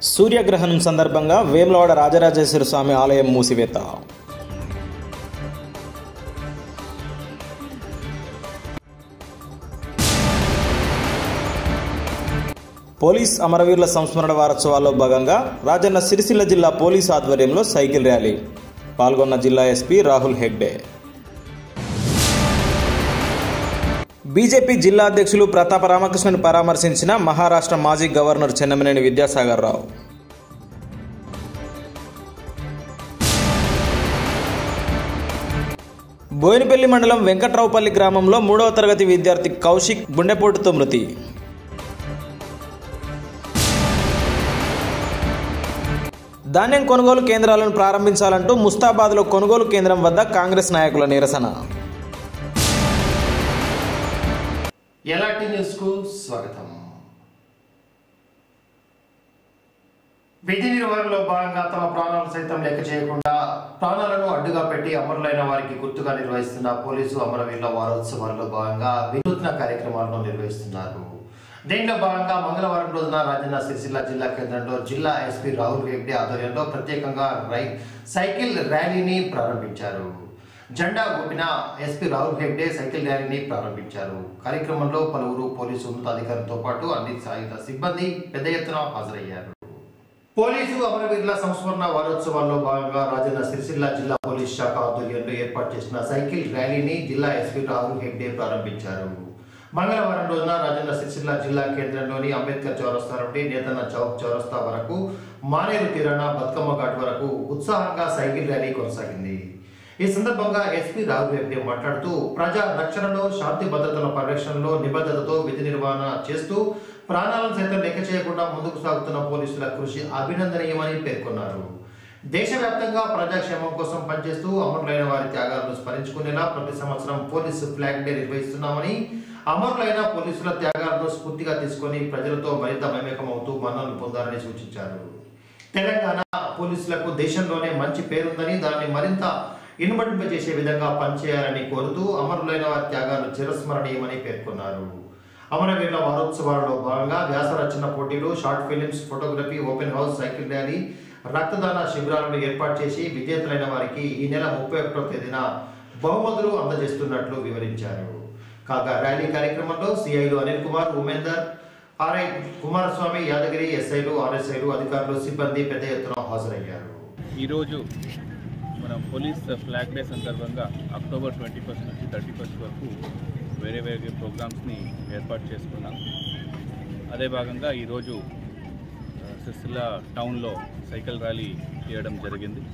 సూర్యగ్రహణం సందర్భంగా వేములవాడ రాజరాజేశ్వర స్వామి ఆలయం మూసివేత పోలీస్ అమరవీరుల సంస్మరణ వారోత్సవాల్లో భాగంగా రాజన్న సిరిసిల్ల జిల్లా పోలీస్ ఆధ్వర్యంలో సైకిల్ ర్యాలీ పాల్గొన్న జిల్లా ఎస్పీ రాహుల్ హెగ్డే బీజేపీ జిల్లా అధ్యక్షులు ప్రతాప రామకృష్ణన్ పరామర్శించిన మహారాష్ట్ర మాజీ గవర్నర్ చెన్నమనేని విద్యాసాగర్ రావు బోయినపల్లి మండలం వెంకట్రావుపల్లి గ్రామంలో మూడవ తరగతి విద్యార్థి కౌశిక్ గుండెపోటుతో మృతి ధాన్యం కొనుగోలు కేంద్రాలను ప్రారంభించాలంటూ ముస్తాబాద్లో కొనుగోలు కేంద్రం వద్ద కాంగ్రెస్ నాయకుల నిరసన ఎలాంటి న్యూస్ కు స్వాగతం విధి నిర్వహణలో భాగంగా తమ ప్రాణాలు సైతం లెక్క చేయకుండా ప్రాణాలను అడ్డుగా పెట్టి అమరులైన వారికి గుర్తుగా నిర్వహిస్తున్న పోలీసు అమరవీరుల వారోత్సవాల్లో భాగంగా వినూత్న కార్యక్రమాలను నిర్వహిస్తున్నారు దీనిలో భాగంగా మంగళవారం రోజున రాజన్న సిరిసిల్ల జిల్లా కేంద్రంలో జిల్లా ఎస్పీ రాహుల్ హెగ్డే ఆధ్వర్యంలో ప్రత్యేకంగా రై సైకిల్ ర్యాలీని ప్రారంభించారు జెండా ఊపిన ఎస్పీ రాహుల్ హెగ్డే సైకిల్ ర్యాలీని ప్రారంభించారు కార్యక్రమంలో పలువురు పోలీసు ఉన్నతాధికారులతో పాటు అన్ని సాయుధ సిబ్బంది పెద్ద ఎత్తున హాజరయ్యారు పోలీసు అమరవీరుల సంస్మరణ వారోత్సవాల్లో భాగంగా రాజన్న సిరిసిల్ల జిల్లా పోలీస్ శాఖ ఆధ్వర్యంలో ఏర్పాటు చేసిన సైకిల్ ర్యాలీని జిల్లా ఎస్పీ రాహుల్ హెగ్డే ప్రారంభించారు మంగళవారం రోజున రాజన్న సిరిసిల్ల జిల్లా కేంద్రంలోని అంబేద్కర్ చౌరస్తా నుండి నేతన్న చౌక్ చౌరస్తా వరకు మానేరు తీరాన బతుకమ్మ ఘాట్ వరకు ఉత్సాహంగా సైకిల్ ర్యాలీ కొనసాగింది ఈ సందర్భంగా ఎస్పీ రాఘు హెగ్డే మాట్లాడుతూ ప్రజా రక్షణలో శాంతి భద్రతల పరిరక్షణలో నిబద్ధతతో విధి నిర్వహణ చేస్తూ ప్రాణాలను సైతం లెక్క చేయకుండా ముందుకు సాగుతున్న పోలీసుల కృషి అభినందనీయమని పేర్కొన్నారు దేశవ్యాప్తంగా ప్రజాక్షేమం కోసం పనిచేస్తూ అమరులైన వారి త్యాగాలను స్మరించుకునేలా ప్రతి సంవత్సరం పోలీసు ఫ్లాగ్ డే నిర్వహిస్తున్నామని అమరులైన పోలీసుల త్యాగాలను స్ఫూర్తిగా తీసుకొని ప్రజలతో మరింత మమేకమవుతూ మన్ననలు పొందాలని సూచించారు తెలంగాణ పోలీసులకు దేశంలోనే మంచి పేరుందని దాన్ని మరింత ఇనుమడింపజేసే విధంగా పనిచేయాలని కోరుతూ అమరులైన వారి త్యాగాలు చిరస్మరణీయమని పేర్కొన్నారు అమరవీరుల వారోత్సవాలలో భాగంగా వ్యాస రచన పోటీలు short films photography open house cycle rally రక్తదాన శిబిరాలను ఏర్పాటు చేసి విజేతలైన వారికి ఈ నెల ముప్పై ఒకటో తేదీన బహుమతులు అందజేస్తున్నట్లు వివరించారు కాగా ర్యాలీ కార్యక్రమంలో సిఐలు అనిల్ కుమార్ ఉమేందర్ ఆర్ఐ కుమారస్వామి యాదగిరి ఎస్ఐలు ఆర్ఎస్ఐలు అధికారులు సిబ్బంది పెద్ద ఎత్తున హాజరయ్యారు ఈరోజు మన పోలీస్ ఫ్లాగ్ డే సందర్భంగా అక్టోబర్ ట్వంటీ ఫస్ట్ నుంచి థర్టీ ఫస్ట్ వరకు వేరే వేరే ప్రోగ్రామ్స్ని ఏర్పాటు చేసుకున్నాం అదే భాగంగా ఈరోజు ఆ, సిరిసిల్ల టౌన్లో సైకిల్ ర్యాలీ చేయడం జరిగింది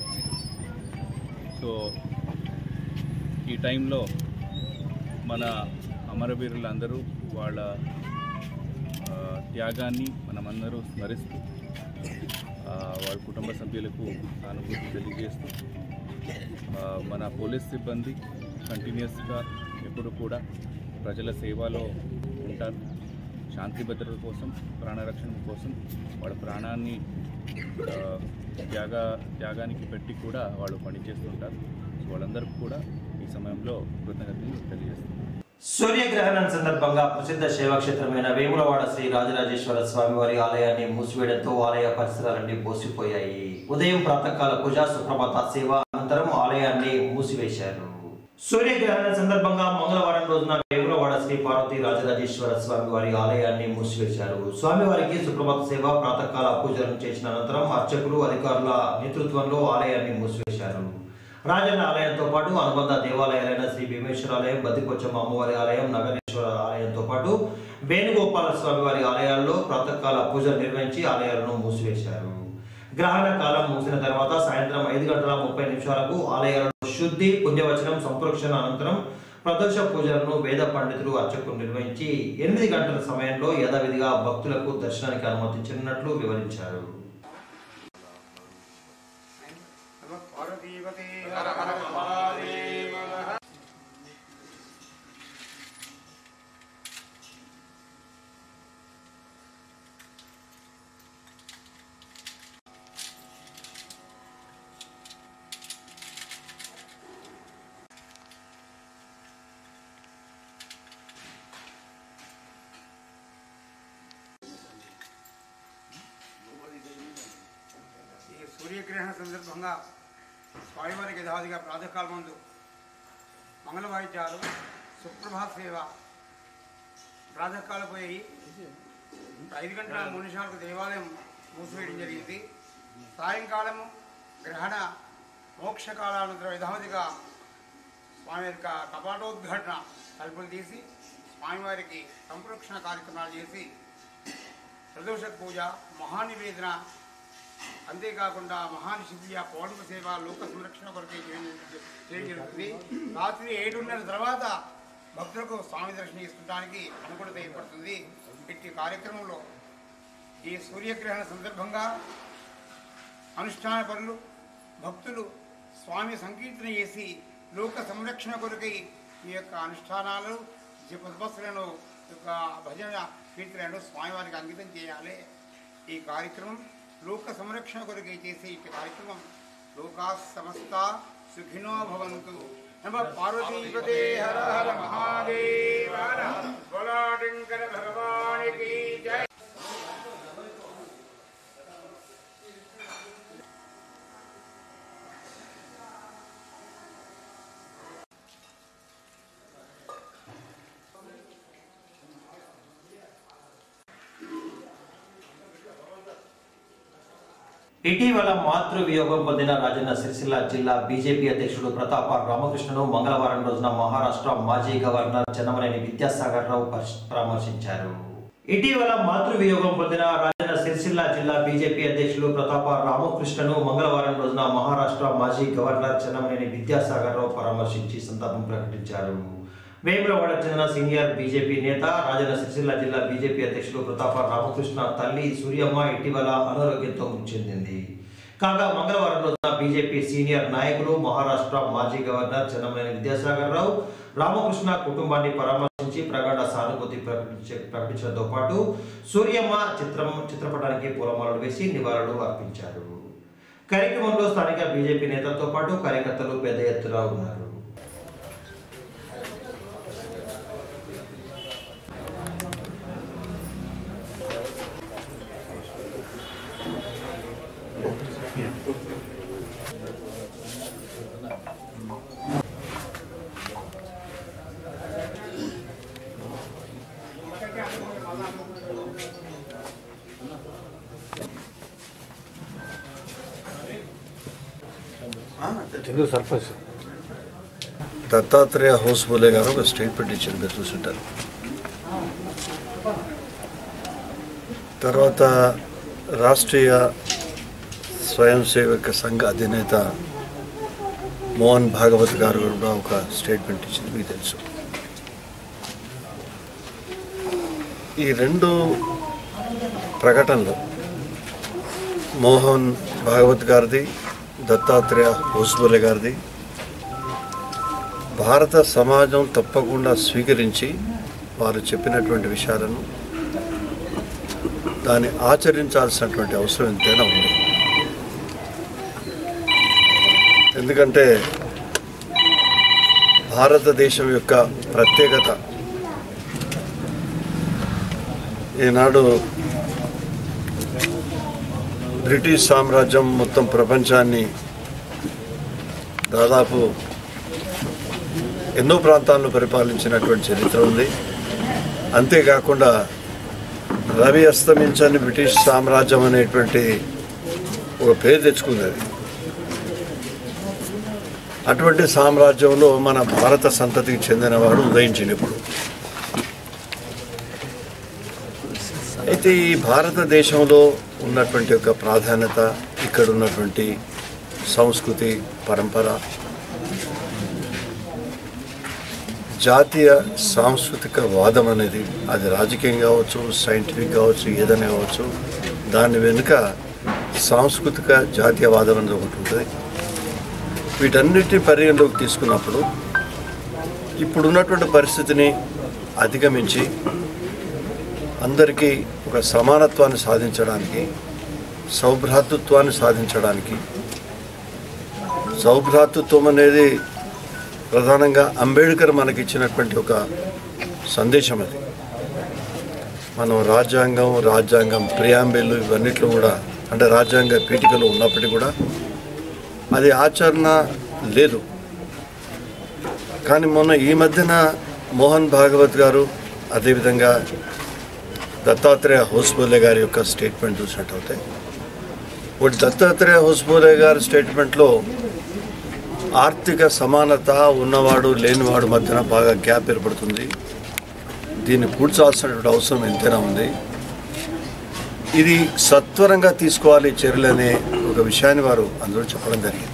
సో ఈ టైంలో మన అమరవీరులందరూ వాళ్ళ ఆ, త్యాగాన్ని మనమందరూ స్మరిస్తూ ఆ, వారి కుటుంబ సభ్యులకు సానుభూతి తెలియజేస్తూ ఆ, మన పోలీస్ సిబ్బంది కంటిన్యూస్గా ఎప్పుడు కూడా ప్రజల సేవలో ఉంటారు శాంతి భద్రత కోసం ప్రాణరక్షణ కోసం వాళ్ళ ప్రాణాన్ని ఆ, త్యాగ త్యాగానికి పెట్టి కూడా వాళ్ళు పనిచేస్తుంటారు సో వాళ్ళందరికీ కూడా ఈ సమయంలో కృతజ్ఞతలు తెలియజేస్తున్నారు సూర్యగ్రహణం సందర్భంగా ప్రసిద్ధ శైవక్షేత్రమైన వేములవాడ శ్రీ రాజరాజేశ్వర స్వామి వారి ఆలయాన్ని మూసివేయడంతో ఆలయ పరిసరాలన్నీ బోసిపోయాయి ఉదయం ప్రాతకాల పూజ సుప్రభాత సేవ అనంతరం ఆలయాన్ని మూసివేశారు సూర్యగ్రహణం సందర్భంగా మంగళవారం రోజున వేములవాడ శ్రీ పార్వతి రాజరాజేశ్వర స్వామి వారి ఆలయాన్ని మూసివేశారు స్వామివారికి సుప్రభాత సేవ ప్రాతకాల పూజలను చేసిన అనంతరం అర్చకులు అధికారుల నేతృత్వంలో ఆలయాన్ని మూసివేశారు రాజన్న ఆలయంతో పాటు అనుబంధ దేవాలయాలైన శ్రీ భీమేశ్వర ఆలయం బద్దికొచ్చమ్మ అమ్మవారి ఆలయం నగరేశ్వర ఆలయంతో పాటు వేణుగోపాల స్వామి వారి ఆలయాల్లో ప్రాతకాల పూజలు నిర్వహించి ఆలయాలను మూసివేశారు గ్రహణ కాలం ముగిసిన తర్వాత సాయంత్రం ఐదు గంటల ముప్పై నిమిషాలకు ఆలయాలను శుద్ధి పుణ్యవచనం సంప్రోక్షణ అనంతరం ప్రదోష పూజలను వేద పండితులు అర్చకులు నిర్వహించి ఎనిమిది గంటల సమయంలో యథావిధిగా భక్తులకు దర్శనానికి అనుమతించనున్నట్లు వివరించారు Nobody సూర్యగ్రహణ సందర్భంగా స్వామివారికి యథాదిగా ప్రాతకాల ముందు మంగళ వాయిద్యాలు సుప్రభాత సేవ ప్రాతకాల పోయి ఐదు గంటల మూడు నిమిషాలకు దేవాలయం మూసివేయడం జరిగింది సాయంకాలము గ్రహణ మోక్షకాలానంతరం యథావధిగా స్వామి యొక్క కపాటోద్ఘాటన తలుపులు తీసి స్వామివారికి సంప్రోక్షణ కార్యక్రమాలు చేసి ప్రదోష పూజ మహానివేదన అంతేకాకుండా మహానిషి పూజ పౌర్ణమ సేవ లోక సంరక్షణ కొరకే చేయడం చేయడం జరుగుతుంది రాత్రి ఏడున్నర తర్వాత భక్తులకు స్వామి దర్శనం చేసుకోవడానికి అనుకూలత ఏర్పడుతుంది ఇట్టి కార్యక్రమంలో ఈ సూర్యగ్రహణ సందర్భంగా అనుష్ఠాన పనులు భక్తులు స్వామి సంకీర్తన చేసి లోక సంరక్షణ కొరకై ఈ యొక్క అనుష్ఠానాలు జపస్సులను యొక్క భజన కీర్తనలను స్వామివారికి అంకితం చేయాలి ఈ కార్యక్రమం లోక సంరక్షణ కొరకై చేసే ఈ కార్యక్రమం లోకా సమస్త సుఖినో భవంతు నమ పార్వతీపదే హర హర మహాదేవ బోలాటంకర భగవానికి జయ ఇటీవల మాతృ వియోగం పొందిన రాజన్న సిరిసిల్ల జిల్లా బీజేపీ అధ్యక్షుడు ప్రతాప రామకృష్ణను మంగళవారం రోజున మహారాష్ట్ర మాజీ గవర్నర్ చెన్నమనేని విద్యాసాగర్ రావు పరిశ్- పరామర్శించారు ఇటీవల మాతృ వియోగం పొందిన రాజన్న సిరిసిల్ల జిల్లా బీజేపీ అధ్యక్షుడు ప్రతాప రామకృష్ణను మంగళవారం రోజున మహారాష్ట్ర మాజీ గవర్నర్ చెన్నమనేని విద్యాసాగర్ రావు పరామర్శించి సంతాపం ప్రకటించారు వేములవాడ చెందిన సీనియర్ బీజేపీ నేత రాజన్న సిరిసిల్ల జిల్లా బీజేపీ అధ్యక్షుడు ప్రతాప రామకృష్ణ తల్లి సూర్యమ్మ ఇటీవల అనారోగ్యంతో మృతి చెందింది కాగా మంగళవారం రోజున బీజేపీ సీనియర్ నాయకులు మహారాష్ట్ర మాజీ గవర్నర్ చెన్నమనేని విద్యాసాగర్ రావు రామకృష్ణ కుటుంబాన్ని పరామర్శించి ప్రగాఢ సానుభూతి ప్రకటించ ప్రకటించడంతో పాటు సూర్యమ్మ చిత్రం చిత్రపటానికి పూలమాలలు వేసి నివాళులు అర్పించారు కార్యక్రమంలో స్థానిక బీజేపీ నేతలతో పాటు కార్యకర్తలు పెద్ద ఎత్తున ఉన్నారు దత్తాత్రేయ హౌస్ బోలే గారు ఒక స్టేట్మెంట్ ఇచ్చారు మీరు చూసుంటారు తర్వాత రాష్ట్రీయ స్వయం సేవక సంఘ అధినేత మోహన్ భాగవత్ గారు కూడా ఒక స్టేట్మెంట్ ఇచ్చింది మీకు తెలుసు ఈ రెండు ప్రకటనలు మోహన్ భాగవత్ గారిది దత్తాత్రేయ హోస్బోలే గారిది భారత సమాజం తప్పకుండా స్వీకరించి వారు చెప్పినటువంటి విషయాలను దాన్ని ఆచరించాల్సినటువంటి అవసరం ఎంతైనా ఉంది ఎందుకంటే భారతదేశం యొక్క ప్రత్యేకత ఈనాడు బ్రిటిష్ సామ్రాజ్యం మొత్తం ప్రపంచాన్ని దాదాపు ఎన్నో ప్రాంతాలను పరిపాలించినటువంటి చరిత్ర ఉంది అంతేకాకుండా రవి అస్తమించని బ్రిటిష్ సామ్రాజ్యం అనేటువంటి ఒక పేరు తెచ్చుకుంది అది అటువంటి సామ్రాజ్యంలో మన భారత సంతతికి చెందినవాడు ఉదయించినప్పుడు అయితే ఈ భారతదేశంలో ఉన్నటువంటి ఒక ప్రాధాన్యత ఇక్కడ ఉన్నటువంటి సంస్కృతి పరంపర జాతీయ సాంస్కృతిక వాదం అనేది అది రాజకీయం కావచ్చు సైంటిఫిక్ కావచ్చు ఏదైనా కావచ్చు దాని వెనుక సాంస్కృతిక జాతీయవాదం అనేది ఒకటి ఉంటుంది వీటన్నిటిని పరిగణలోకి తీసుకున్నప్పుడు ఇప్పుడున్నటువంటి పరిస్థితిని అధిగమించి అందరికీ ఒక సమానత్వాన్ని సాధించడానికి సౌభ్రాతృత్వాన్ని సాధించడానికి సౌభ్రాతృత్వం అనేది ప్రధానంగా అంబేద్కర్ మనకి ఇచ్చినటువంటి ఒక సందేశం అది మనం రాజ్యాంగం రాజ్యాంగం ప్రియాంబిల్ ఇవన్నిట్లో కూడా అంటే రాజ్యాంగ పీఠికలో ఉన్నప్పటికీ కూడా అది ఆచరణ లేదు కానీ మొన్న ఈ మధ్యన మోహన్ భాగవత్ గారు అదేవిధంగా దత్తాత్రేయ హోస్బోలే గారి యొక్క స్టేట్మెంట్ చూసినట్టయితే ఒకటి దత్తాత్రేయ హోస్బోలే గారి స్టేట్మెంట్లో ఆర్థిక సమానత ఉన్నవాడు లేనివాడు మధ్యన బాగా గ్యాప్ ఏర్పడుతుంది దీన్ని పూడ్చాల్సినటువంటి అవసరం ఎంతైనా ఉంది ఇది సత్వరంగా తీసుకోవాలి చర్యలనే ఒక విషయాన్ని వారు అందరూ చెప్పడం జరిగింది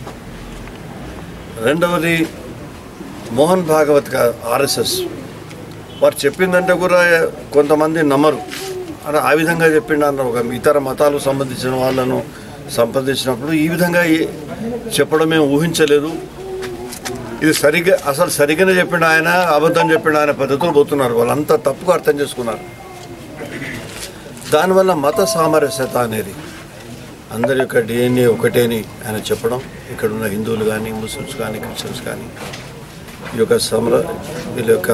రెండవది మోహన్ భాగవత్ గారు ఆర్ఎస్ఎస్ వారు చెప్పిందంటే కూడా కొంతమంది నమ్మరు అని ఆ విధంగా చెప్పిండు అన్న ఒక ఇతర మతాలకు సంబంధించిన వాళ్ళను సంప్రదించినప్పుడు ఈ విధంగా ఏ- చెప్పడం మేము ఊహించలేదు ఇది సరిగ్గా అసలు సరిగ్గానే చెప్పిండు ఆయన అబద్ధం చెప్పిండు ఆయన పద్ధతులు పోతున్నారు వాళ్ళంతా తప్పుగా అర్థం చేసుకున్నారు దానివల్ల మత సామరస్యత అనేది అందరి యొక్క డిఎన్ఏ ఒకటేని ఆయన చెప్పడం ఇక్కడ ఉన్న హిందువులు కానీ ముస్లిమ్స్ కానీ క్రిస్టియన్స్ కానీ ఈ యొక్క సమర వీళ్ళ యొక్క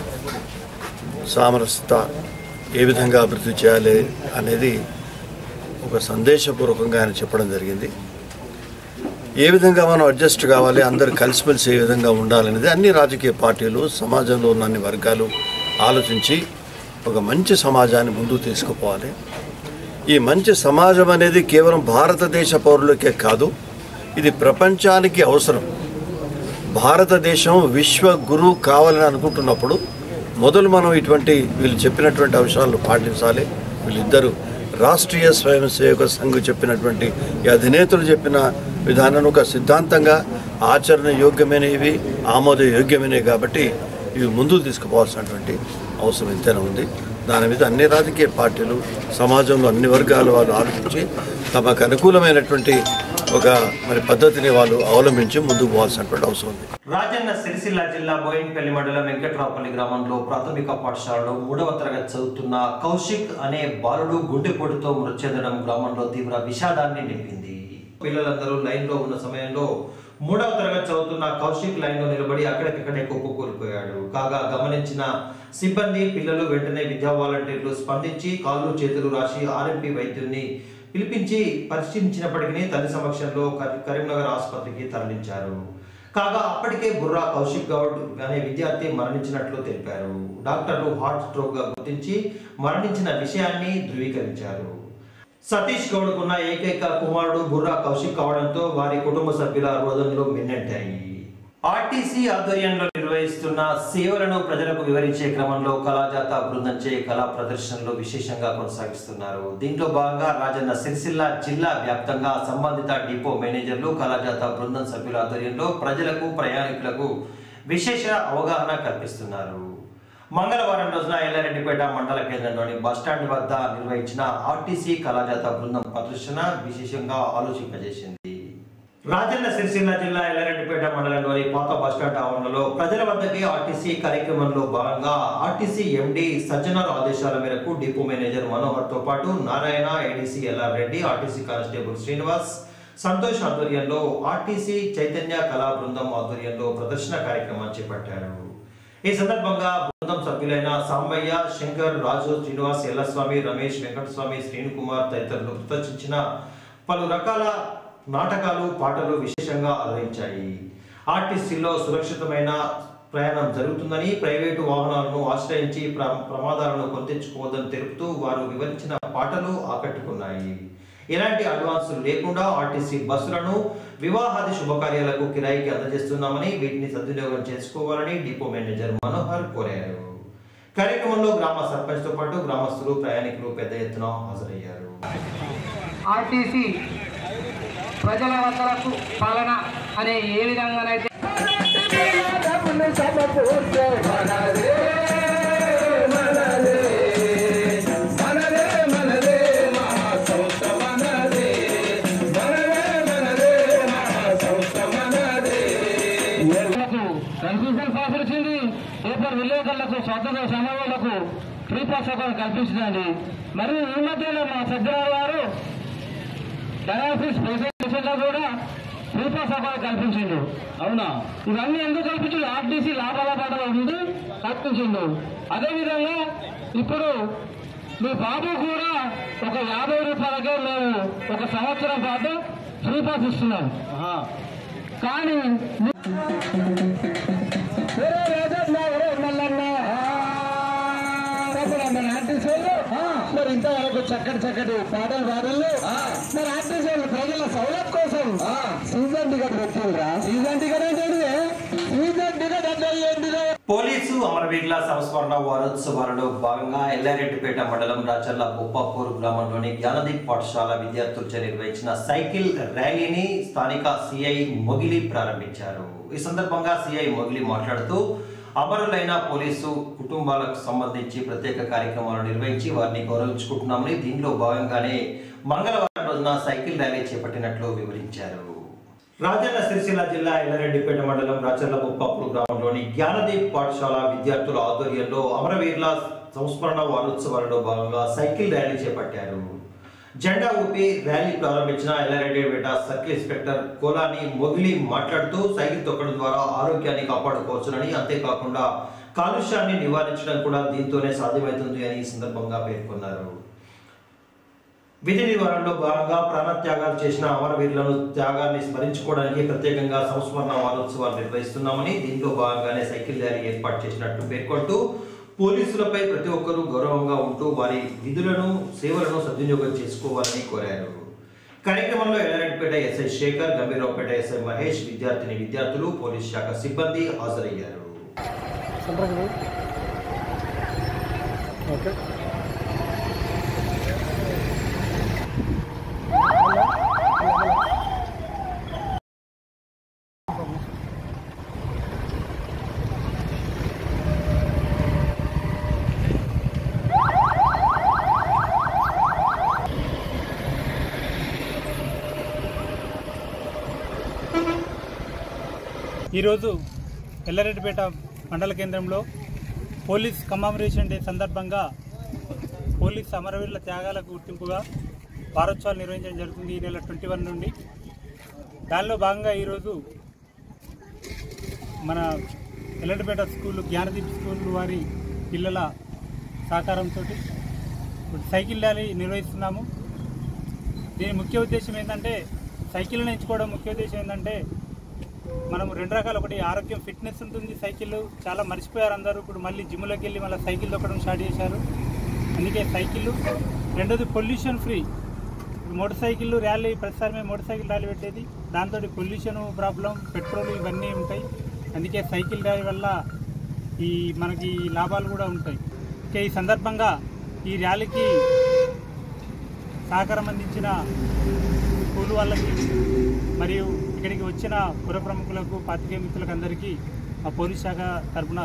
సామరస్యత ఏ విధంగా అభివృద్ధి చేయాలి అనేది ఒక సందేశపూర్వకంగా ఆయన చెప్పడం జరిగింది ఏ విధంగా మనం అడ్జస్ట్ కావాలి అందరూ కలిసిమెలిసి ఏ విధంగా ఉండాలనేది అన్ని రాజకీయ పార్టీలు సమాజంలో ఉన్న అన్ని వర్గాలు ఆలోచించి ఒక మంచి సమాజాన్ని ముందుకు తీసుకుపోవాలి ఈ మంచి సమాజం అనేది కేవలం భారతదేశ పౌరులకే కాదు ఇది ప్రపంచానికి అవసరం భారతదేశం విశ్వ గురువు కావాలని అనుకుంటున్నప్పుడు మొదలు మనం ఇటువంటి వీళ్ళు చెప్పినటువంటి అంశాలను పాటించాలి వీళ్ళిద్దరూ రాష్ట్రీయ స్వయం సేవక సంఘ్ చెప్పినటువంటి ఈ అధినేతలు చెప్పిన విధానం ఒక సిద్ధాంతంగా ఆచరణ యోగ్యమైనవి ఆమోద యోగ్యమైనవి కాబట్టి ఇవి ముందుకు తీసుకుపోవాల్సినటువంటి అవసరం ఎంతైనా ఉంది దాని మీద అన్ని రాజకీయ పార్టీలు సమాజంలో అన్ని వర్గాల వాళ్ళు ఆలోచించి తమకు అనుకూలమైనటువంటి ఒక మరి పద్ధతిని వాళ్ళు అవలంబించి ముందుకు పోవాల్సినటువంటి అవసరం ఉంది రాజన్న సిరిసిల్ల జిల్లా బోయిన్పల్లి మండలం వెంకట్రావుపల్లి గ్రామంలో ప్రాథమిక పాఠశాలలో మూడవ తరగతి చదువుతున్న కౌశిక్ అనే బాలుడు గుండెపోటుతో మృతి చెందడం గ్రామంలో తీవ్ర విషాదాన్ని నింపింది పిల్లలందరూ లైన్ లో ఉన్న సమయంలో మూడవ తరగతి చదువుతున్న కౌశిక్ లైన్ లో నిలబడి అక్కడికక్కడే కుప్పకూలిపోయాడు కాగా గమనించిన సిబ్బంది పిల్లలు వెంటనే విద్యా వాలంటీర్లు స్పందించి కాళ్ళు చేతులు రాసి ఆర్ఎంపీ వైద్యుల్ని పిలిపించి పరిశీలించినప్పటికీ తల్లి సమక్షంలో కరీ- కరీంనగర్ ఆసుపత్రికి తరలించారు కాగా అప్పటికే బుర్రా కౌశిక్ గౌడ్ అనే విద్యార్థి మరణించినట్లు తెలిపారు డాక్టర్లు హార్ట్ స్ట్రోక్ గా గుర్తించి మరణించిన విషయాన్ని ధృవీకరించారు సతీష్ గౌడ్కున్న ఏకైక కుమారుడు బుర్రా కౌశిక్ కావడంతో వారి కుటుంబ సభ్యుల రోదనలు మిన్నెట్టాయి ఆర్టీసీ ఆధ్వర్యంలో నిర్వహిస్తున్న సేవలను ప్రజలకు వివరించే క్రమంలో కళాజాత బృందంచే కళా ప్రదర్శనలు విశేషంగా కొనసాగిస్తున్నారు దీంట్లో భాగంగా రాజన్న సిరిసిల్ల జిల్లా వ్యాప్తంగా సంబంధిత డిపో మేనేజర్లు కళాజాత బృందం సభ్యుల ఆధ్వర్యంలో ప్రజలకు ప్రయాణికులకు విశేష అవగాహన కల్పిస్తున్నారు మంగళవారం రోజున ఎల్లారెడ్డిపేట మండల కేంద్రంలోని బస్టాండ్ వద్ద నిర్వహించిన ఆర్టీసీ కళాజాత బృందం ప్రదర్శన విశేషంగా ఆలోచింపజేసింది రాజన్న సిరిసిల్ల జిల్లా ఎల్లారెడ్డిపేట మండలంలోని పాత బస్టాండ్ ఆవరణలో ప్రజల వద్దకి ఆర్టీసీ కార్యక్రమంలో భాగంగా ఆర్టీసీ ఎండి సజ్జనార్ ఆదేశాల మేరకు డిపో మేనేజర్ మనోహర్ తో పాటు Narayana ADC LR Reddy RTC constable Srinivas Santosh ఆధ్వర్యంలో ఆర్టీసీ చైతన్య కళా బృందం ఆధ్వర్యంలో ప్రదర్శన కార్యక్రమాన్ని చేపట్టారు ఈ సందర్భంగా బృందం సభ్యులైన సాంబయ్య శంకర్ రాజు శ్రీనివాస్ ఎల్లస్వామి రమేష్ వెంకటస్వామి శ్రీను కుమార్ తదితరులు ప్రదర్శించిన పలు రకాల నాటకాలు పాటలు విశేషంగా అలరించాయి ఆర్టీసీలో సురక్షితమైన ప్రయాణం జరుగుతుందని ప్రైవేటు వాహనాలను ఆశ్రయించి ప్ర ప్రమాదాలను కొనతెచ్చుకోవద్దని తెలుపుతూ వారు వివరించిన పాటలు ఆకట్టుకున్నాయి ఎలాంటి అడ్వాన్సులు లేకుండా ఆర్టీసీ బస్సులను వివాహాది శుభకార్యాలకు కిరాయికి అందజేస్తున్నామని వీటిని సద్వినియోగం చేసుకోవాలని డిపో మేనేజర్ మనోహర్ కోరారు కార్యక్రమంలో గ్రామ సర్పంచ్ తో పాటు గ్రామస్తులు ప్రయాణికులు పెద్ద ఎత్తున హాజరయ్యారు ఆర్టీసీ ప్రజల వద్దలకు పాలన అనే ఏ విధంగానైతే కన్ఫ్యూజన్ పాస్ వచ్చింది పేపర్ విలేకరులకు స్వతంత్ర సమావేశాలకు ఫ్రీ పాస్ ఒకటి కల్పించిందండి మరి ఈ మధ్యలో మా సజ్జనార్ గారు డయాఫిస్ ప్రెసెంటేషన్లో కూడా ఫ్రీ పాస్ ఒకటి కల్పించిండు అవునా ఇవన్నీ ఎందుకు కల్పించిండు ఆర్టీసీ లాభాల పాటలో ఉంది కల్పించిండు అదేవిధంగా ఇప్పుడు మీ బాబు కూడా ఒక యాభై రూపాయలకే మేము ఒక సంవత్సరం పాటు ఫ్రీ పాస్ ఇస్తున్నాం కానీ ఒరే రాజన్న, ఒరే మల్లన్న, ఆ, అప్పుడు మన ఆర్టీసీ వాళ్ళు, ఆ, మరి ఇంతవరకు చక్కటి చక్కటి పాటలు పాటలు మరి ఆర్టీసీ వాళ్ళు ప్రజల సౌలభ్యం కోసం సీజన్ టికెట్ పెట్టిండ్రా సీజన్ టికెట్ అంటే ఏంటిది? సీజన్ టికెట్ అంటే ఏంటిదో పోలీసు అమరవీరుల సంస్మరణ వారోత్సవాలలో భాగంగా ఎల్లారెడ్డిపేట మండలం రాచర్ల బొప్పాపూర్ గ్రామంలోని జ్ఞానదీప్ పాఠశాల విద్యార్థులచే నిర్వహించిన సైకిల్ ర్యాలీని స్థానిక సిఐ మొగిలి ప్రారంభించారు ఈ సందర్భంగా సిఐ మొగిలి మాట్లాడుతూ అమరులైన పోలీసు కుటుంబాలకు సంబంధించి ప్రత్యేక కార్యక్రమాలు నిర్వహించి వారిని గౌరవించుకుంటున్నామని దీనిలో భాగంగానే మంగళవారం రోజున సైకిల్ ర్యాలీ చేపట్టినట్లు వివరించారు రాజన్న సిరిసిల్ల జిల్లా ఎల్లారెడ్డిపేట మండలం రాచర్ల బొప్పాపూర్ గ్రామంలోని జ్ఞానదీప్ పాఠశాల విద్యార్థుల ఆధ్వర్యంలో అమరవీరుల సంస్మరణ వారోత్సవాలలో భాగంగా సైకిల్ ర్యాలీ చేపట్టారు జెండా ఊపి ర్యాలీ ప్రారంభించిన ఎల్లారెడ్డిపేట సర్కిల్ ఇన్స్పెక్టర్ కోలాని మొగిలి మాట్లాడుతూ సైకిల్ తొక్కడం ద్వారా ఆరోగ్యాన్ని కాపాడుకోవచ్చునని అంతేకాకుండా కాలుష్యాన్ని నివారించడం కూడా దీంతోనే సాధ్యమవుతుంది అని ఈ సందర్భంగా పేర్కొన్నారు విధి నిర్వహణలో భాగంగా ప్రాణత్యాగాలు చేసిన అమరవీరులను త్యాగాన్ని స్మరించుకోవడానికి ప్రత్యేకంగా సంస్మరణ వారోత్సవాలు నిర్వహిస్తున్నామని దీంట్లో భాగంగానే సైకిల్ ర్యాలీ ఏర్పాటు చేసినట్టు పేర్కొంటూ పోలీసులపై ప్రతి ఒక్కరూ గౌరవంగా ఉంటూ వారి విధులను సేవలను సద్వినియోగం చేసుకోవాలని కోరారు కార్యక్రమంలో ఎల్లారెడ్డిపేట ఎస్ఐ శేఖర్ గంభీరావుపేట ఎస్ఐ మహేష్ విద్యార్థిని విద్యార్థులు పోలీస్ శాఖ సిబ్బంది హాజరయ్యారు ఈరోజు ఎల్లారెడ్డిపేట మండల కేంద్రంలో పోలీస్ కమామరేషన్ డే సందర్భంగా పోలీస్ అమరవీరుల త్యాగాలకు గుర్తింపుగా వారోత్సవాలు నిర్వహించడం జరుగుతుంది ఈ నెల ట్వంటీ వన్ నుండి దానిలో భాగంగా ఈరోజు మన ఎల్లారెడ్డిపేట స్కూల్ జ్ఞానదీప్ స్కూల్ వారి పిల్లల సహకారంతో సైకిల్ ర్యాలీ నిర్వహిస్తున్నాము దీని ముఖ్య ఉద్దేశం ఏంటంటే సైకిల్ని ఎంచుకోవడం ముఖ్య ఉద్దేశం ఏంటంటే మనం రెండు రకాలు ఒకటి ఆరోగ్యం ఫిట్నెస్ ఉంటుంది సైకిల్ చాలా మర్చిపోయారు అందరూ ఇప్పుడు మళ్ళీ జిమ్లోకి వెళ్ళి మళ్ళీ సైకిల్ తొక్కడం స్టార్ట్ చేశారు అందుకే సైకిల్ రెండోది పొల్యూషన్ ఫ్రీ ఇప్పుడు మోటార్ సైకిల్ ర్యాలీ ప్రతిసారి మేము మోటార్ సైకిల్ ర్యాలీ పెట్టేది దాంతో పొల్యూషన్ ప్రాబ్లం పెట్రోల్ ఇవన్నీ ఉంటాయి అందుకే సైకిల్ ర్యాలీ వల్ల ఈ మనకి లాభాలు కూడా ఉంటాయి ఓకే ఈ సందర్భంగా ఈ ర్యాలీకి సహకారం అందించిన స్కూల్ వాళ్ళకి మరియు ఇక్కడికి వచ్చిన పుర ప్రముఖులకు పాత్రికేయ మిత్రులకు అందరికీ మా పోలీస్ శాఖ తరఫున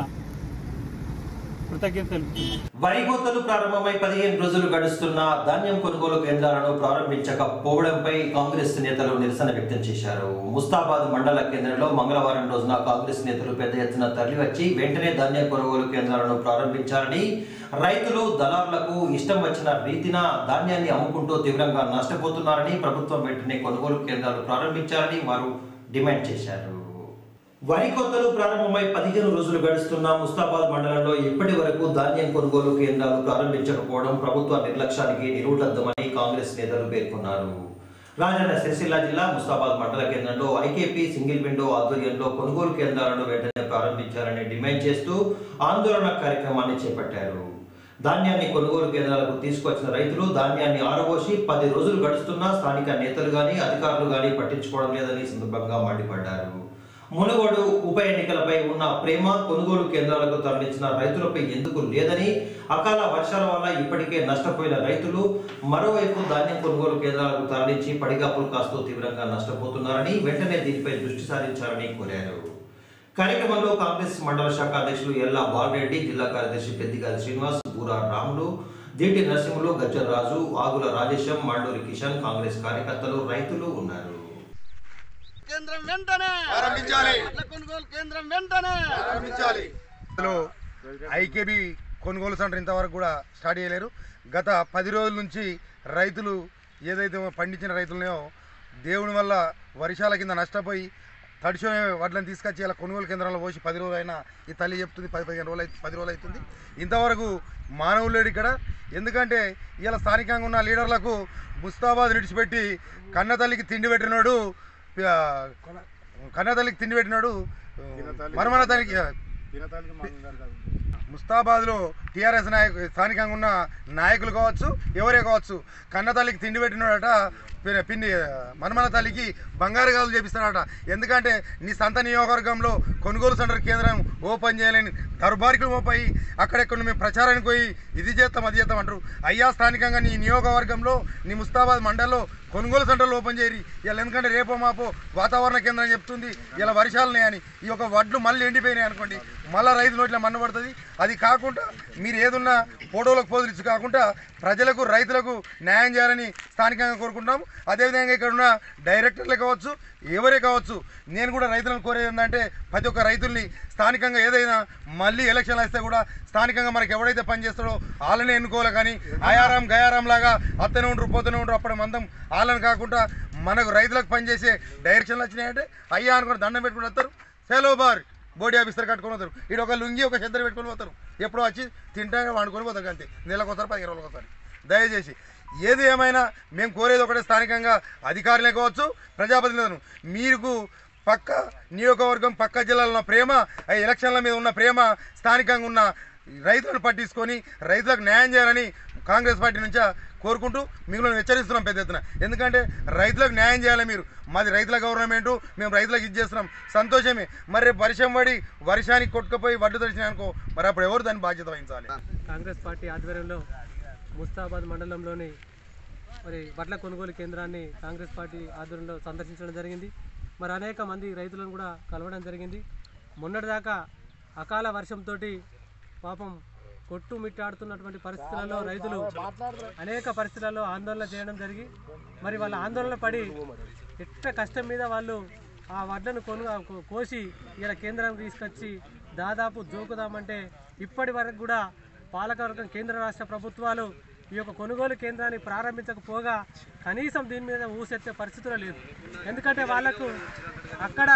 కృతజ్ఞతలు తెలుపుతున్నాను వరి కోతలు ప్రారంభమై పదిహేను రోజులు గడుస్తున్న ధాన్యం కొనుగోలు కేంద్రాలను ప్రారంభించకపోవడంపై కాంగ్రెస్ నేతలు నిరసన వ్యక్తం చేశారు ముస్తాబాద్ మండల కేంద్రంలో మంగళవారం రోజున కాంగ్రెస్ నేతలు పెద్ద ఎత్తున తరలివచ్చి వెంటనే ధాన్యం కొనుగోలు కేంద్రాలను ప్రారంభించాలని రైతులు దళారులకు ఇష్టం వచ్చిన రీతిన ధాన్యాన్ని అమ్ముకుంటూ తీవ్రంగా నష్టపోతున్నారని ప్రభుత్వం వెంటనే కొనుగోలు కేంద్రాలు ప్రారంభించాలని వారు డిమాండ్ చేశారు వరి కోతలు ప్రారంభమై పదిహేను రోజులు గడుస్తున్న ముస్తాబాద్ మండలంలో ఇప్పటి వరకు ధాన్యం కొనుగోలు కేంద్రాలు ప్రారంభించకపోవడం ప్రభుత్వ నిర్లక్ష్యానికి నిరూఢద్దమని కాంగ్రెస్ నేతలు పేర్కొన్నారు రాజన్న సిరిసిల్ల జిల్లా ముస్తాబాద్ మండల కేంద్రంలో ఐకేపీ సింగిల్ విండో ఆధ్వర్యంలో కొనుగోలు కేంద్రాలను వెంటనే ప్రారంభించాలని డిమాండ్ చేస్తూ ఆందోళన కార్యక్రమాన్ని చేపట్టారు ధాన్యాన్ని కొనుగోలు కేంద్రాలకు తీసుకొచ్చిన రైతులు ధాన్యాన్ని ఆరబోసి పది రోజులు గడుస్తున్నా స్థానిక నేతలు గాని అధికారులు గాని పట్టించుకోవడం లేదని ఈ సందర్భంగా మండిపడ్డారు మునుగోడు ఉప ఎన్నికలపై ఉన్న ప్రేమ కొనుగోలు కేంద్రాలకు తరలించిన రైతులపై ఎందుకు లేదని అకాల వర్షాల వల్ల ఇప్పటికే నష్టపోయిన రైతులు మరోవైపు ధాన్యం కొనుగోలు కేంద్రాలకు తరలించి పడిగాపులు కాస్తూ తీవ్రంగా నష్టపోతున్నారని వెంటనే దీనిపై దృష్టి సారించాలని కోరారు కార్యక్రమంలో కాంగ్రెస్ మండల శాఖ అధ్యక్షులు ఎల్లా బాలరెడ్డి జిల్లా కార్యదర్శి పెద్దిగాలి శ్రీనివాస్ బూరా రాములు దీటి నరసింహులు గజ్జర్ రాజు ఆగుల రాజేశం మాండూరి కిషన్ కాంగ్రెస్ కార్యకర్తలు రైతులు ఉన్నారు కేంద్రం వెంటనే ప్రారంభించాలి కొనుగోలు కేంద్రం వెంటనే ప్రారంభించాలి ఐకేబీ కొనుగోలు సెంటర్ ఇంతవరకు కూడా స్టార్ట్ చేయలేరు గత పది రోజుల నుంచి రైతులు ఏదైతే పండించిన రైతులనో దేవుని వల్ల వర్షాల కింద నష్టపోయి తడిచిన వడ్లను తీసుకొచ్చి ఇలా కొనుగోలు కేంద్రంలో పోసి పది రోజులు అయినా ఈ తల్లి చెప్తుంది పది పదిహేను రోజులు అయితే పది రోజులు అవుతుంది ఇంతవరకు మానవులు లేడు ఇక్కడ ఎందుకంటే ఇలా స్థానికంగా ఉన్న లీడర్లకు ముస్తాబాద్ విడిచిపెట్టి కన్న తల్లికి తిండి పెట్టినాడు ఆ, కన్న తల్లికి తిండి పెట్టినాడు మరమన తల్లికి ముస్తాబాద్లో టీఆర్ఎస్ నాయకు స్థానికంగా ఉన్న నాయకులు కావచ్చు ఎవరే కావచ్చు కన్న తల్లికి తిండి పెట్టినాడట పి- పిండి మన్మన తల్లికి బంగారు గాజులు చేపిస్తాడట ఎందుకంటే నీ సంత నియోజకవర్గంలో కొనుగోలు సెంటర్ కేంద్రం ఓపెన్ చేయాలని దర్బారికులు మోపాయి అక్కడెక్కడ మేము ప్రచారానికి పోయి ఇది చేస్తాం అది చేస్తాం అంటారు అయ్యా స్థానికంగా నీ నియోజకవర్గంలో నీ ముస్తాబాద్ మండల్లో కొనుగోలు సెంటర్లు ఓపెన్ చేయరి ఇలా ఎందుకంటే రేపో మాపో వాతావరణ కేంద్రం చెప్తుంది ఇలా వర్షాలు అని ఈ యొక్క వడ్లు మళ్ళీ ఎండిపోయినాయి అనుకోండి మళ్ళీ రైతు నోట్ల మన్ను పడుతుంది అది కాకుండా మీరు ఏదున్నా ఫోటోలకు పోజులు ఇచ్చి కాకుండా ప్రజలకు రైతులకు న్యాయం చేయాలని స్థానికంగా కోరుకుంటున్నాము అదేవిధంగా ఇక్కడ ఉన్న డైరెక్టర్లే కావచ్చు ఎవరే కావచ్చు నేను కూడా రైతులను కోరేది ఏంటంటే ప్రతి ఒక్క రైతుల్ని స్థానికంగా ఏదైనా మళ్ళీ ఎలక్షన్లు వస్తే కూడా స్థానికంగా మనకి ఎవడైతే పని చేస్తాడో వాళ్ళనే ఎన్నుకోవాలి కానీ ఆయారాం గయారాం లాగా అత్తనే ఉండరు పోతూనే ఉండరు అప్పటి మందం వాళ్ళని కాకుండా మనకు రైతులకు పనిచేసే డైరెక్షన్లు వచ్చినాయంటే అయ్యా అనుకుని దండం పెట్టుకుని వస్తారు సెలవు బార్ బోడీ ఆఫీసర్ కట్టుకొని పోతారు ఇక్కడ ఒక లుంగి ఒక చెద్దరు పెట్టుకొని పోతారు ఎప్పుడో వచ్చి తింటాగా వండుకొని పోతారు అంతే నెలకు ఒకసారి పదిహేను రోజులకు ఒకసారి దయచేసి ఏది ఏమైనా మేము కోరేది ఒకటే స్థానికంగా అధికారులే కావచ్చు ప్రజాప్రతినిధులను మీకు పక్క నియోజకవర్గం పక్క జిల్లాలో ఉన్న ప్రేమ ఆ ఎలక్షన్ల మీద ఉన్న ప్రేమ స్థానికంగా ఉన్న రైతులను పట్టించుకొని రైతులకు న్యాయం చేయాలని కాంగ్రెస్ పార్టీ నుంచా కోరుకుంటూ మిమ్మల్ని హెచ్చరిస్తున్నాం పెద్ద ఎత్తున ఎందుకంటే రైతులకు న్యాయం చేయాలి మీరు మాది రైతుల గవర్నమెంటు మేము రైతులకు ఇది చేస్తున్నాం సంతోషమే మరి రేపు వర్షం పడి వర్షానికి కొట్టుకుపోయి వడ్డు తడిచినాయి అనుకో మరి అప్పుడు ఎవరు దాన్ని బాధ్యత వహించాలి కాంగ్రెస్ పార్టీ ఆధ్వర్యంలో ముస్తాబాద్ మండలంలోని మరి వడ్ల కొనుగోలు కేంద్రాన్ని కాంగ్రెస్ పార్టీ ఆధ్వర్యంలో సందర్శించడం జరిగింది మరి అనేక మంది రైతులను కూడా కలవడం జరిగింది మొన్నటిదాకా అకాల వర్షంతో పాపం కొట్టుమిట్టాడుతున్నటువంటి పరిస్థితులలో రైతులు అనేక పరిస్థితులలో ఆందోళన చేయడం జరిగి మరి వాళ్ళ ఆందోళన పడి ఎట్ట కష్టం మీద వాళ్ళు ఆ వడ్లను కొను కో- కోసి ఇలా కేంద్రానికి తీసుకొచ్చి దాదాపు జోకుదామంటే ఇప్పటి వరకు కూడా పాలకవర్గం కేంద్ర రాష్ట్ర ప్రభుత్వాలు ఈ యొక్క కొనుగోలు కేంద్రాన్ని ప్రారంభించకపోగా కనీసం దీని మీద ఊసెత్తే పరిస్థితులు లేదు ఎందుకంటే వాళ్ళకు అక్కడ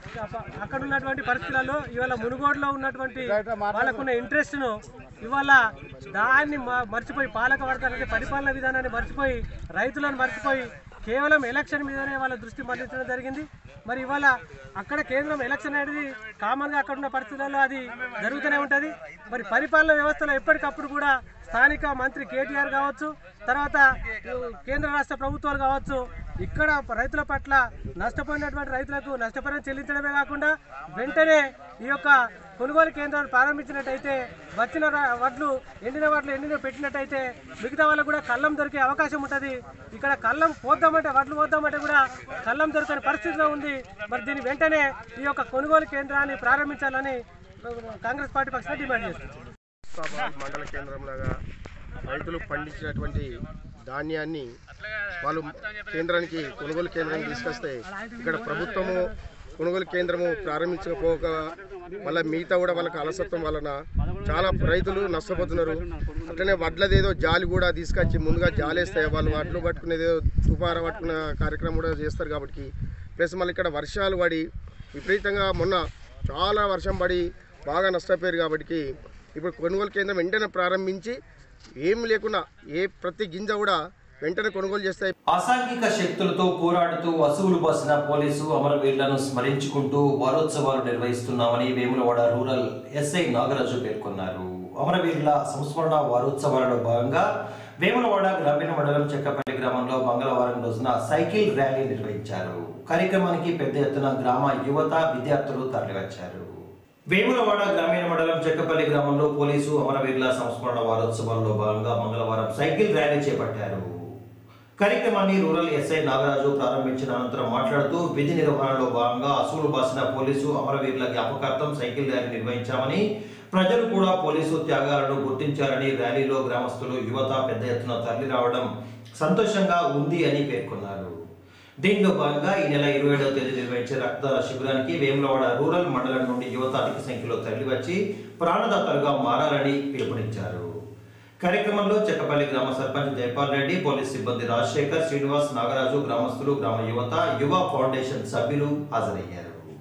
అక్కడ ఉన్నటువంటి పరిస్థితులలో ఇవాళ మునుగోడులో ఉన్నటువంటి వాళ్ళకున్న ఇంట్రెస్ట్ను ఇవాళ దాన్ని మ- మర్చిపోయి పాలక వర్గానికి పరిపాలన విధానాన్ని మర్చిపోయి రైతులను మర్చిపోయి కేవలం ఎలక్షన్ మీదనే వాళ్ళ దృష్టి మళ్లించడం జరిగింది మరి ఇవాళ అక్కడ కేంద్రం ఎలక్షన్ అనేది కామన్గా అక్కడ ఉన్న పరిస్థితుల్లో అది జరుగుతూనే ఉంటుంది మరి పరిపాలన వ్యవస్థలో ఎప్పటికప్పుడు కూడా స్థానిక మంత్రి కేటీఆర్ కావచ్చు తర్వాత ఈ కేంద్ర రాష్ట్ర ప్రభుత్వాలు కావచ్చు ఇక్కడ రైతుల పట్ల నష్టపోయినటువంటి రైతులకు నష్టపరిహారం చెల్లించడమే కాకుండా వెంటనే ఈ యొక్క కొనుగోలు కేంద్రాలు ప్రారంభించినట్టయితే వచ్చిన ర- వడ్లు ఎండిన వడ్లు ఎండిన పెట్టినట్టయితే మిగతా వాళ్ళకు కూడా కళ్ళం దొరికే అవకాశం ఉంటుంది ఇక్కడ కళ్ళం పోద్దామంటే వడ్లు పోద్దామంటే కూడా కళ్ళం దొరకని పరిస్థితిలో ఉంది మరి దీన్ని వెంటనే ఈ యొక్క కొనుగోలు కేంద్రాన్ని ప్రారంభించాలని కాంగ్రెస్ పార్టీ పక్షాన డిమాండ్ చేస్తుంది ముస్తాబాద్ మండల కేంద్రంలాగా రైతులు పండించినటువంటి ధాన్యాన్ని వాళ్ళు కేంద్రానికి కొనుగోలు కేంద్రానికి తీసుకొస్తే ఇక్కడ ప్రభుత్వము కొనుగోలు కేంద్రము ప్రారంభించకపోక వాళ్ళ మిగతా కూడా వాళ్ళకి అలసత్వం వలన చాలా రైతులు నష్టపోతున్నారు అట్లనే వడ్లదేదో జాలి కూడా తీసుకొచ్చి ముందుగా జాలేస్తే వాళ్ళు వడ్లు పట్టుకునేదేదో తుపార పట్టుకునే కార్యక్రమం కూడా చేస్తారు కాబట్టి ప్లస్ మళ్ళీ ఇక్కడ వర్షాలు పడి విపరీతంగా మొన్న చాలా వర్షం పడి బాగా నష్టపోయారు కాబట్టి ఇప్పుడు కొనుగోలు కేంద్రం వెంటనే ప్రారంభించి ఏం లేకుండా ఏ ప్రతి గింజ కూడా వెంటనే కొనుగోలు చేస్తాయి అసాంఘిక శక్తులతో పోరాడుతూ అసువులు బాసిన పోలీసు అమరవీరులను స్మరించుకుంటూ వారోత్సవాలు నిర్వహిస్తున్నామని వేములవాడ రూరల్ ఎస్ఐ నాగరాజు పేర్కొన్నారు అమరవీరుల సంస్మరణ వారోత్సవాలలో భాగంగా వేములవాడ గ్రామీణ మండలం చెక్కపల్లి గ్రామంలో మంగళవారం రోజున సైకిల్ ర్యాలీ నిర్వహించారు కార్యక్రమానికి పెద్ద ఎత్తున గ్రామ యువత విద్యార్థులు తరలివచ్చారు వేములవాడ గ్రామీణ మండలం చెక్కపల్లి గ్రామంలో పోలీసు అమరవీరుల సంస్మరణ వారోత్సవాల్లో భాగంగా మంగళవారం సైకిల్ ర్యాలీ చేపట్టారు కార్యక్రమాన్ని రూరల్ ఎస్ఐ నాగరాజు ప్రారంభించిన అనంతరం మాట్లాడుతూ విధి నిర్వహణలో భాగంగా అసూలు బాసిన పోలీసు అమరవీరుల జ్ఞాపకార్థం సైకిల్ ర్యాలీ నిర్వహించామని ప్రజలు కూడా పోలీసు త్యాగాలను గుర్తించారని ర్యాలీలో గ్రామస్తులు యువత పెద్ద ఎత్తున తరలి రావడం సంతోషంగా ఉంది అని పేర్కొన్నారు దీంట్లో భాగంగా ఈ నెల ఇరవై ఏడవ తేదీ నిర్వహించే రక్తదాన శిబిరానికి వేములవాడ రూరల్ మండలం నుండి యువత అధిక సంఖ్యలో తరలివచ్చి ప్రాణదాతలుగా మారాలని పిలుపునిచ్చారు కార్యక్రమంలో చెక్కపల్లి గ్రామ సర్పంచ్ జైపాల్ రెడ్డి పోలీస్ సిబ్బంది రాజశేఖర్ శ్రీనివాస్ నాగరాజు గ్రామస్తులు గ్రామ యువత యువ ఫౌండేషన్ సభ్యులు హాజరయ్యారు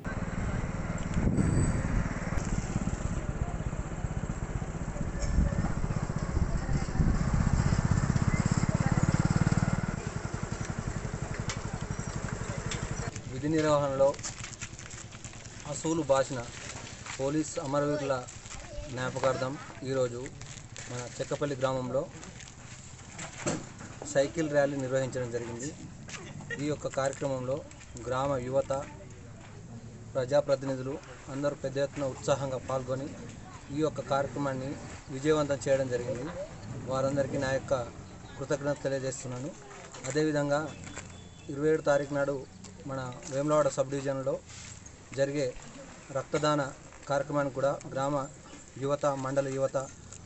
విధి నిర్వహణలో అసూలు బాసిన పోలీస్ అమరవీరుల జ్ఞాపకార్థం ఈరోజు మన చెక్కపల్లి గ్రామంలో సైకిల్ ర్యాలీ నిర్వహించడం జరిగింది ఈ యొక్క కార్యక్రమంలో గ్రామ యువత ప్రజాప్రతినిధులు అందరూ పెద్ద ఎత్తున ఉత్సాహంగా పాల్గొని ఈ యొక్క కార్యక్రమాన్ని విజయవంతం చేయడం జరిగింది వారందరికీ నా యొక్క కృతజ్ఞత తెలియజేస్తున్నాను అదేవిధంగా ఇరవై ఏడు తారీఖు నాడు మన వేములవాడ సబ్ డివిజన్లో జరిగే రక్తదాన కార్యక్రమానికి కూడా గ్రామ యువత మండల యువత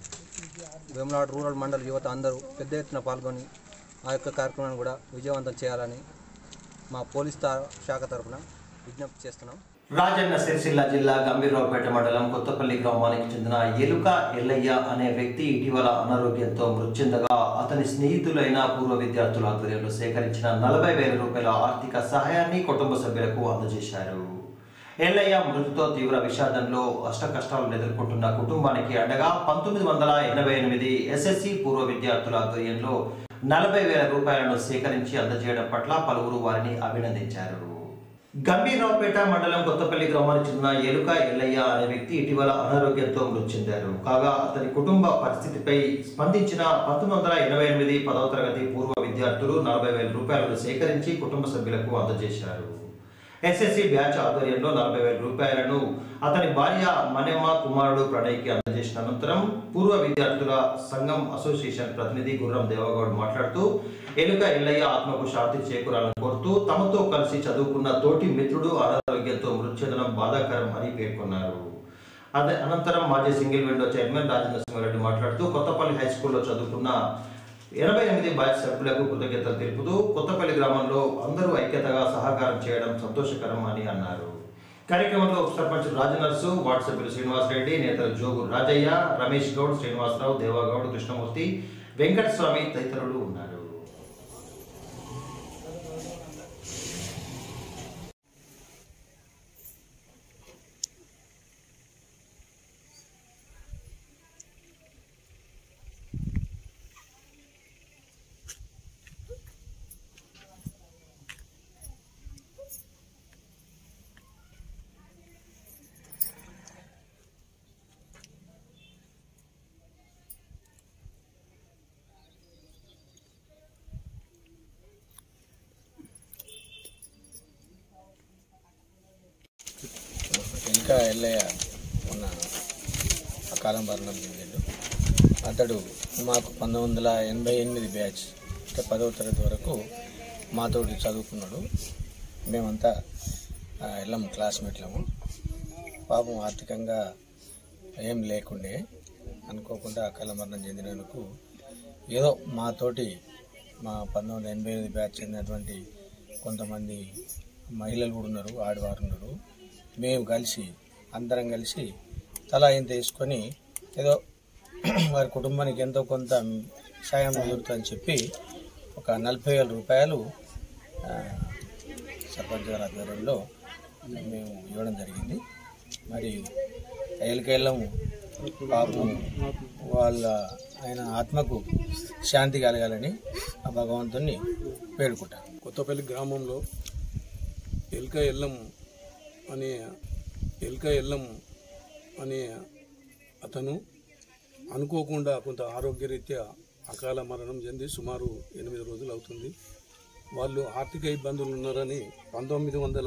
వేములవాడ రూరల్ మండల యువత అందరూ పెద్ద ఎత్తున పాల్గొని ఆ యొక్క కార్యక్రమాన్ని కూడా విజయవంతం చేయాలని మా పోలీస్ తా- శాఖ తరఫున విజ్ఞప్తి చేస్తున్నాం రాజన్న సిరిసిల్ల జిల్లా గంభీరరావుపేట మండలం కొత్తపల్లి గ్రామానికి చెందిన ఎలుక ఎల్లయ్య అనే వ్యక్తి ఇటీవల అనారోగ్యంతో మృతి చెందగా అతని స్నేహితులైన పూర్వ విద్యార్థుల ఆధ్వర్యంలో సేకరించిన నలభై వేల రూపాయల ఆర్థిక సహాయాన్ని కుటుంబ సభ్యులకు అందజేశారు ఎల్లయ్య మృతితో తీవ్ర విషాదంలో అష్ట కష్టాలను ఎదుర్కొంటున్న కుటుంబానికి అండగా పంతొమ్మిది వందల ఎనభై ఎనిమిది ఎస్ఎస్సి పూర్వ విద్యార్థుల ఆధ్వర్యంలో నలభై వేల రూపాయలను సేకరించి అందజేయడం పట్ల పలువురు వారిని అభినందించారు గంభీరావుపేట మండలం కొత్తపల్లి గ్రామానికి చెందిన ఎలుక ఎల్లయ్య అనే వ్యక్తి ఇటీవల అనారోగ్యంతో మృతి చెందారు కాగా అతని కుటుంబ పరిస్థితిపై స్పందించిన పంతొమ్మిది వందల ఎనభై ఎనిమిది పదవ తరగతి పూర్వ విద్యార్థులు నలభై వేల రూపాయలను సేకరించి కుటుంబ సభ్యులకు అందజేశారు ఎస్ఎస్సి బ్యాచ్ ఆధ్వర్యంలో నలభై వేల రూపాయలను అతని భార్య మణెమ్మ కుమారుడు ప్రణయ్కి అందజేసిన అనంతరం పూర్వ విద్యార్థుల సంఘం అసోసియేషన్ ప్రతినిధి గుర్రం దేవగౌడ్ మాట్లాడుతూ ఎలుక ఎల్లయ్య ఆత్మకు శాంతి చేకూరాలని కోరుతూ తమతో కలిసి చదువుకున్న తోటి మిత్రుడు అనారోగ్యంతో మృతి చెందడం బాధాకరం అని పేర్కొన్నారు అదే అనంతరం మాజీ సింగిల్ విండో చైర్మన్ రాజనరసింహారెడ్డి మాట్లాడుతూ కొత్తపల్లి హై స్కూల్లో చదువుకున్న ఎనభై ఎనిమిది బ్యాచ్ సభ్యులకు కృతజ్ఞతలు తెలుపుతూ కొత్తపల్లి గ్రామంలో అందరూ ఐక్యతగా సహకారం చేయడం సంతోషకరం అని అన్నారు కార్యక్రమంలో ఉప సర్పంచ్ రాజనర్సు వార్డు సభ్యులు శ్రీనివాసరెడ్డి నేతలు జోగు రాజయ్య రమేష్ గౌడ్ శ్రీనివాసరావు దేవాగౌడ్ కృష్ణమూర్తి వెంకటస్వామి తదితరులు ఉన్నారు ఇంకా ఎల్లయ్య ఉన్న అకాల మరణం చెందిండు అతడు మాకు పంతొమ్మిది వందల ఎనభై ఎనిమిది బ్యాచ్ అంటే పదవ తరగతి వరకు మాతోటి చదువుకున్నాడు మేమంతా ఆ, ఎల్లం క్లాస్మేట్లము పాపం ఆర్థికంగా ఏం లేకుండే అనుకోకుండా అకాల మరణం చెందినందుకు ఏదో మాతోటి మా పంతొమ్మిది వందల ఎనభై ఎనిమిది బ్యాచ్ చెందినటువంటి కొంతమంది మహిళలు కూడా ఉన్నారు ఆడవారు ఉన్నారు మేము కలిసి అందరం కలిసి తలా ఇంత వేసుకొని ఏదో వారి కుటుంబానికి ఎంతో కొంత సాయం కుదురుతుందని చెప్పి ఒక నలభై వేల రూపాయలు ఆ, సర్పంచ్ గారి ఆధ్వర్యంలో మేము ఇవ్వడం జరిగింది మరి ఎల్కెళ్ళం పాపం వాళ్ళ ఆయన ఆత్మకు శాంతి కలగాలని ఆ భగవంతుని వేడుకుంటాను కొత్తపల్లి గ్రామంలో ఎల్క ఎల్లం అనే ఎల్క ఎల్లం అనే అతను అనుకోకుండా కొంత ఆరోగ్యరీత్యా అకాల మరణం చెంది సుమారు ఎనిమిది రోజులు అవుతుంది వాళ్ళు ఆర్థిక ఇబ్బందులు ఉన్నారని పంతొమ్మిది వందల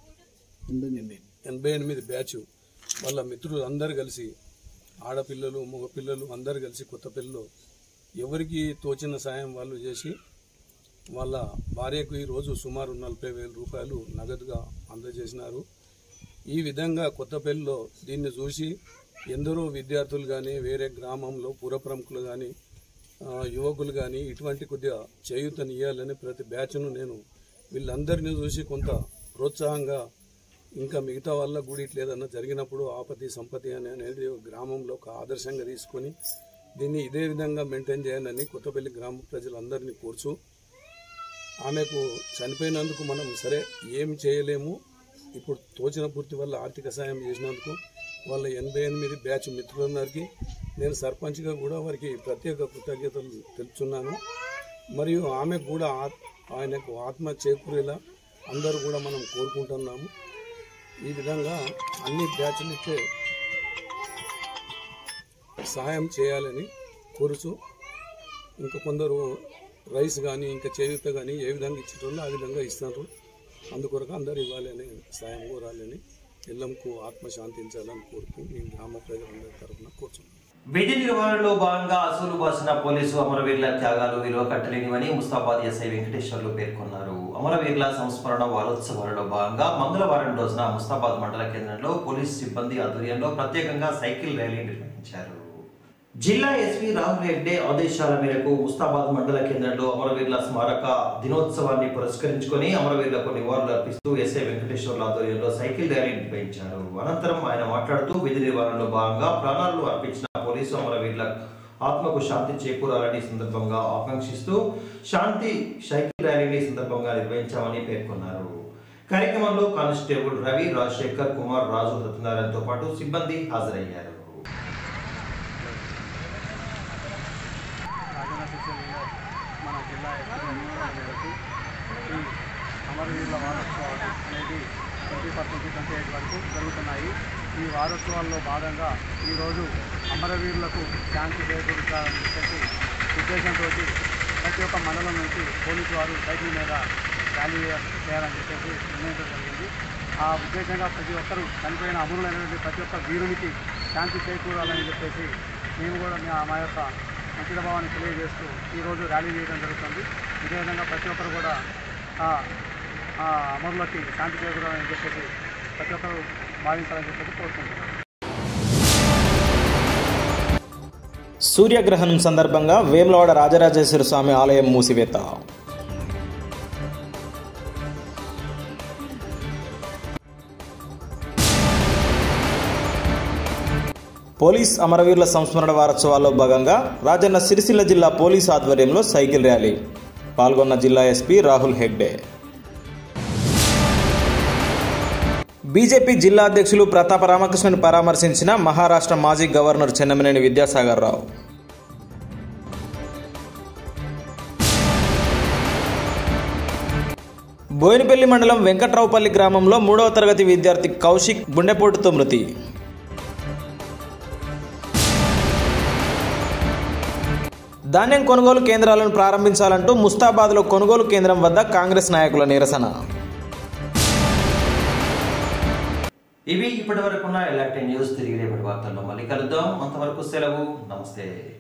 ఎనభై ఎనిమిది బ్యాచ్ వాళ్ళ మిత్రులు అందరు కలిసి ఆడపిల్లలు మగపిల్లలు అందరు కలిసి కొత్తపల్లిలో ఎవరికి తోచిన సాయం వాళ్ళు చేసి వాళ్ళ భార్యకు ఈరోజు సుమారు నలభై వేల రూపాయలు నగదుగా అందజేసినారు ఈ విధంగా కొత్తపల్లిలో దీన్ని చూసి ఎందరో విద్యార్థులు కానీ వేరే గ్రామంలో పుర ప్రముఖులు కానీ ఆ, యువకులు కానీ ఇటువంటి కొద్దిగా చేయూతనియ్యాలని ప్రతి బ్యాచ్ను నేను వీళ్ళందరినీ చూసి కొంత ప్రోత్సాహంగా ఇంకా మిగతా వాళ్ళ కూడా ఇట్లా ఏదన్నా జరిగినప్పుడు ఆపతి సంపత్తి అని అనేది గ్రామంలో ఒక ఆదర్శంగా తీసుకొని దీన్ని ఇదే విధంగా మెయింటైన్ చేయాలని కొత్తపల్లి గ్రామ ప్రజలందరినీ కోర్చు ఆమెకు చనిపోయినందుకు మనం సరే ఏం చేయలేము ఇప్పుడు తోచిన పూర్తి వల్ల ఆర్థిక సాయం చేసినందుకు వాళ్ళ ఎనభై ఎనిమిది బ్యాచ్ మిత్రులందరికీ నేను సర్పంచ్గా కూడా వారికి ప్రత్యేక కృతజ్ఞతలు తెలుపుతున్నాను మరియు ఆమెకు కూడా ఆత్- ఆయనకు ఆత్మ చేకూరేలా అందరూ కూడా మనం కోరుకుంటున్నాము ఈ విధంగా అన్ని బ్యాచ్లకే సహాయం చేయాలని కోరుచు ఇంకా కొందరు రైస్ కానీ ఇంకా చేయూత కానీ ఏ విధంగా ఇచ్చేటోళ్ళు ఆ విధంగా ఇస్తున్నారు అందుకొరకు అందరు ఇవ్వాలని సాయం కోరాలని ఎల్లంకు ఆత్మశాంతించాలని కోరుతూ మేము గ్రామ ప్రజలందరి తరఫున కూర్చున్నాం విధి నిర్వహణలో భాగంగా అసూలు బాసిన పోలీసు అమరవీరుల త్యాగాలు విలువ కట్టలేనివని ముస్తాబాద్ ఎస్ఐ వెంకటేశ్వర్లు పేర్కొన్నారు అమరవీరుల సంస్మరణ వారోత్సవాలలో భాగంగా మంగళవారం రోజున ముస్తాబాద్ మండల కేంద్రంలో పోలీసు సిబ్బంది ఆధ్వర్యంలో ప్రత్యేకంగా సైకిల్ ర్యాలీ నిర్వహించారు జిల్లా ఎస్పీ రాహుల్ హెగ్డే ఆదేశాల మేరకు ముస్తాబాద్ మండల కేంద్రంలో అమరవీరుల స్మారక దినోత్సవాన్ని పురస్కరించుకొని అమరవీరులకు నివాళులు అర్పిస్తూ ఎస్ఐ వెంకటేశ్వర్ల ఆధ్వర్యంలో సైకిల్ ర్యాలీ నిర్వహించారు అనంతరం ఆయన మాట్లాడుతూ విధి నిర్వహణలో భాగంగా ప్రాణాలను అర్పించిన పోలీసు అమరవీరుల ఆత్మకు శాంతి చేకూరాలని సందర్భంగా ఆకాంక్షిస్తూ శాంతి సైకిల్ ర్యాలీని సందర్భంగా నిర్వహించామని పేర్కొన్నారు కార్యక్రమంలో కానిస్టేబుల్ రవి రాజశేఖర్ కుమార్ రాజు సత్యనారాయణతో పాటు సిబ్బంది హాజరయ్యారు రాజన్న సిరిసిల్ల మన జిల్లా ఎస్పీ మేరకు ఈ అమరవీరుల వారోత్సవాలు అనేది ట్వంటీ ఫస్ట్ నుంచి ట్వంటీ ఎయిట్ వరకు జరుగుతున్నాయి ఈ వారోత్సవాల్లో భాగంగా ఈరోజు అమరవీరులకు శాంతి చేకూర్చాలని చెప్పేసి ఉద్దేశంతో ప్రతి ఒక్క మండలం నుంచి పోలీసు వారు సైకిల్ మీద ర్యాలీ చేయాలని చెప్పేసి నిర్ణయించడం జరిగింది ఆ ఉద్దేశంగా ప్రతి ఒక్కరూ చనిపోయిన అమరులైనటువంటి ప్రతి ఒక్క వీరునికి శాంతి చేకూరాలని చెప్పేసి మేము కూడా మా- మా యొక్క మంచిత భావాన్ని తెలియజేస్తూ ఈరోజు ర్యాలీ చేయడం జరుగుతుంది ఇదే విధంగా ప్రతి ఒక్కరు కూడా ఆ ఆ అమరులకి శాంతి చేకూరాలని చెప్పేసి ప్రతి ఒక్కరు భావించాలని చెప్పేసి కోరుకుంటున్నాను సూర్యగ్రహణం సందర్భంగా వేములవాడ రాజరాజేశ్వర స్వామి ఆలయం మూసివేత పోలీస్ అమరవీరుల సంస్మరణ వారోత్సవాల్లో భాగంగా రాజన్న సిరిసిల్ల జిల్లా పోలీస్ ఆధ్వర్యంలో సైకిల్ ర్యాలీ పాల్గొన్న జిల్లా ఎస్పీ రాహుల్ హెగ్డే బీజేపీ జిల్లా అధ్యక్షులు ప్రతాప రామకృష్ణన్ పరామర్శించిన మహారాష్ట్ర మాజీ గవర్నర్ చెన్నమనేని విద్యాసాగర్ రావు బోయినపల్లి మండలం వెంకట్రావుపల్లి గ్రామంలో మూడవ తరగతి విద్యార్థి కౌశిక్ గుండెపోటుతో మృతి ధాన్యం కొనుగోలు కేంద్రాలను ప్రారంభించాలంటూ ముస్తాబాద్లో కొనుగోలు కేంద్రం వద్ద కాంగ్రెస్ నాయకుల నిరసన ఇవి ఇప్పటి వరకున్న ఎలాంటి న్యూస్ తిరిగి రేపటి వార్తల్లో మళ్ళీ కలుద్దాం అంతవరకు సెలవు నమస్తే